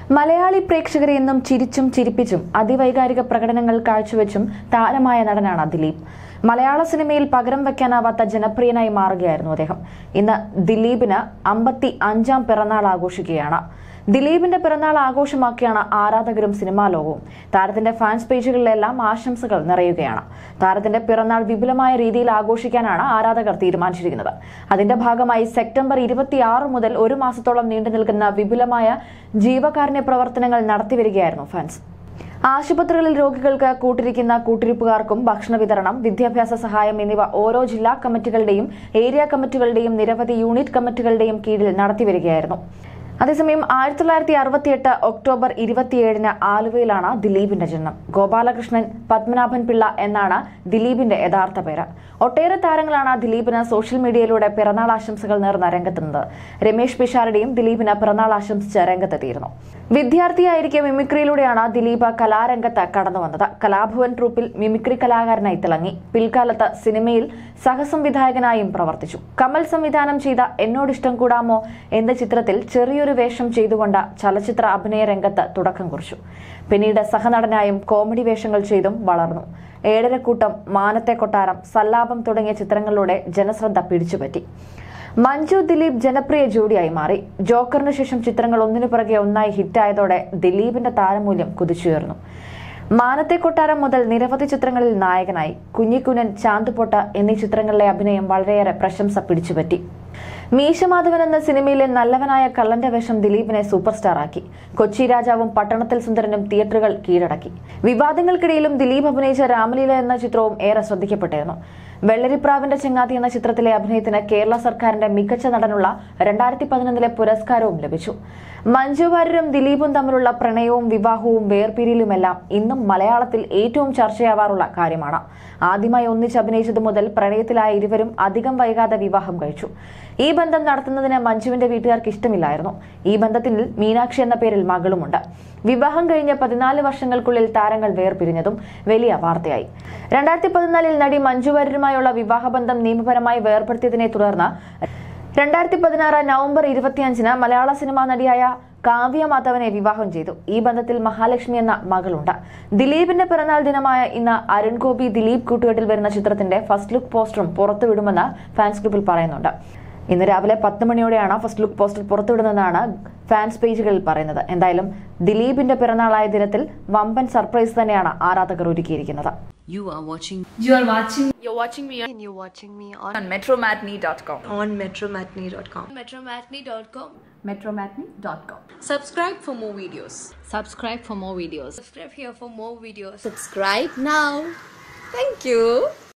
മലയാളി പ്രേക്ഷകരെ എന്നും ചിരിച്ചും ചിരിപ്പിച്ചും അതിവൈകാരിക പ്രകടനങ്ങൾ കാഴ്ചവെച്ചും താരമായ നടനാണ് ദിലീപ് മലയാള സിനിമയിൽ പകരം വെക്കാനാവാത്ത ജനപ്രിയനായി മാറുകയായിരുന്നു അദ്ദേഹം ഇന്ന് ദിലീപിന് അമ്പത്തി അഞ്ചാം പിറന്നാൾ ആഘോഷിക്കുകയാണ് ദിലീപിന്റെ പിറന്നാൾ ആഘോഷമാക്കിയാണ് ആരാധകരും സിനിമാ ലോകവും താരത്തിന്റെ ഫാൻസ് പേജുകളിലെല്ലാം ആശംസകൾ നിറയുകയാണ് താരത്തിന്റെ പിറന്നാൾ വിപുലമായ രീതിയിൽ ആഘോഷിക്കാനാണ് ആരാധകർ തീരുമാനിച്ചിരിക്കുന്നത് അതിന്റെ ഭാഗമായി സെപ്റ്റംബർ ഇരുപത്തിയാറ് മുതൽ ഒരു മാസത്തോളം നീണ്ടു നിൽക്കുന്ന വിപുലമായ ജീവകാരുണ്യ പ്രവർത്തനങ്ങൾ നടത്തിവരികയായിരുന്നു ഫാൻസ് ആശുപത്രികളിൽ രോഗികൾക്ക് കൂട്ടിരിക്കുന്ന കൂട്ടിരിപ്പുകാർക്കും ഭക്ഷണ വിതരണം വിദ്യാഭ്യാസ സഹായം എന്നിവ ഓരോ ജില്ലാ കമ്മിറ്റികളുടെയും ഏരിയ കമ്മിറ്റികളുടെയും നിരവധി യൂണിറ്റ് കമ്മിറ്റികളുടെയും കീഴിൽ നടത്തിവരികയായിരുന്നു അതേസമയം ആയിരത്തി തൊള്ളായിരത്തി അറുപത്തിയെട്ട് ഒക്ടോബർ ഇരുപത്തിയേഴിന് ആലുവയിലാണ് ദിലീപിന്റെ ജന്മം ഗോപാലകൃഷ്ണൻ പത്മനാഭൻ പിള്ള എന്നാണ് ദിലീപിന്റെ യഥാർത്ഥ പേര് ഒട്ടേറെ താരങ്ങളാണ് ദിലീപിന് സോഷ്യൽ മീഡിയയിലൂടെ പിറന്നാൾ ആശംസകൾ നേർന്ന രംഗത്തുന്നത് രമേശ് പിഷാരടിയും ദിലീപിന് പിറന്നാൾ ആശംസിച്ച് രംഗത്തെത്തിയിരുന്നു വിദ്യാർത്ഥിയായിരിക്കെ മിമിക്രിയിലൂടെയാണ് ദിലീപ് കലാരംഗത്ത് കടന്നു വന്നത് കലാഭവൻ ട്രൂപ്പിൽ മിമിക്രി കലാകാരനായി തിളങ്ങി പിൽക്കാലത്ത് സിനിമയിൽ സഹസംവിധായകനായും പ്രവർത്തിച്ചു കമൽ സംവിധാനം ചെയ്ത എന്നോടിഷ്ടം കൂടാമോ എന്ന ചിത്രത്തിൽ ചെറിയൊരു വേഷം ചെയ്തുകൊണ്ട് ചലച്ചിത്ര അഭിനയ രംഗത്ത് തുടക്കം കുറിച്ചു പിന്നീട് സഹനടനായും കോമഡി വേഷങ്ങൾ ചെയ്തും വളർന്നു ഏഴരക്കൂട്ടം മാനത്തെ കൊട്ടാരം സല്ലാപം തുടങ്ങിയ ചിത്രങ്ങളിലൂടെ ജനശ്രദ്ധ പിടിച്ചുപറ്റി മഞ്ജു ദിലീപ് ജനപ്രിയ ജോഡിയായി മാറി ജോക്കറിന് ശേഷം ചിത്രങ്ങൾ ഒന്നിനു പിറകെ ഒന്നായി ഹിറ്റായതോടെ ദിലീപിന്റെ താരമൂല്യം കുതിച്ചുയർന്നു മാനത്തെ കൊട്ടാരം മുതൽ നിരവധി ചിത്രങ്ങളിൽ നായകനായി കുഞ്ഞിക്കുനൻ ചാന്തുപൊട്ട എന്നീ ചിത്രങ്ങളിലെ അഭിനയം വളരെയേറെ പ്രശംസ പിടിച്ചുപറ്റി മീശമാധവൻ എന്ന സിനിമയിലെ നല്ലവനായ കള്ളന്റെ വേഷം ദിലീപിനെ സൂപ്പർ സ്റ്റാർ ആക്കി കൊച്ചി രാജാവും പട്ടണത്തിൽ സുന്ദരനും തിയേറ്ററുകൾ കീഴടക്കി വിവാദങ്ങൾക്കിടയിലും ദിലീപ് അഭിനയിച്ച രാമലീല എന്ന ചിത്രവും ഏറെ ശ്രദ്ധിക്കപ്പെട്ടിരുന്നു വെള്ളരിപ്രാവിന്റെ ചെങ്ങാതി എന്ന ചിത്രത്തിലെ അഭിനയത്തിന് കേരള സർക്കാരിന്റെ മികച്ച നടനുള്ള രണ്ടായിരത്തി പതിനൊന്നിലെ പുരസ്കാരവും ലഭിച്ചു മഞ്ജു വാര്യരും ദിലീപും തമ്മിലുള്ള പ്രണയവും വിവാഹവും വേർപിരിയലുമെല്ലാം ഇന്നും മലയാളത്തിൽ ഏറ്റവും ചർച്ചയാവാറുള്ള കാര്യമാണ് ആദ്യമായി ഒന്നിച്ച് അഭിനയിച്ചതു മുതൽ പ്രണയത്തിലായ ഇരുവരും അധികം വൈകാതെ വിവാഹം കഴിച്ചു ഈ ബന്ധം നടത്തുന്നതിന് മഞ്ജുവിന്റെ വീട്ടുകാർക്ക് ഇഷ്ടമില്ലായിരുന്നു ഈ ബന്ധത്തിൽ മീനാക്ഷി എന്ന പേരിൽ മകളുമുണ്ട് വിവാഹം കഴിഞ്ഞ പതിനാല് വർഷങ്ങൾക്കുള്ളിൽ താരങ്ങൾ വേർപിരിഞ്ഞതും വലിയ വാർത്തയായി രണ്ടായിരത്തി പതിനാലിൽ നടി മഞ്ജു വാര്യരുമായുള്ള വിവാഹബന്ധം നിയമപരമായി വേർപെടുത്തിയതിനെ തുടർന്ന് രണ്ടായിരത്തി പതിനാറ് നവംബർ ഇരുപത്തിയഞ്ചിന് മലയാള സിനിമാ നടിയായ കാവ്യ മാധവനെ വിവാഹം ചെയ്തു ഈ ബന്ധത്തിൽ മഹാലക്ഷ്മി എന്ന മകളുണ്ട് ദിലീപിന്റെ പിറന്നാൾ ദിനമായ ഇന്ന് അരുൺ ഗോപി ദിലീപ് കൂട്ടുകെട്ടിൽ വരുന്ന ചിത്രത്തിന്റെ ഫസ്റ്റ് ലുക്ക് പോസ്റ്ററും പുറത്തുവിടുമെന്ന് ഫാൻസ് ഗ്രൂപ്പിൽ പറയുന്നുണ്ട് ഇന്ന് രാവിലെ പത്ത് മണിയോടെയാണ് ഫസ്റ്റ് ലുക്ക് പോസ്റ്റർ പുറത്തുവിടുന്നതെന്നാണ് ഫാൻസ് പേജുകളിൽ പറയുന്നത് എന്തായാലും ദിലീപിന്റെ പിറന്നാളായ ദിനത്തിൽ വമ്പൻ സർപ്രൈസ് തന്നെയാണ് ആരാധകർ ഒരുക്കിയിരിക്കുന്നത് You are watching You are watching You're watching me on, and you're watching me on, on metromatney.com. on metromatney.com. Metromatney.com. metromatney.com Subscribe for more videos. subscribe for more videos Subscribe here for more videos. Subscribe now. Thank you.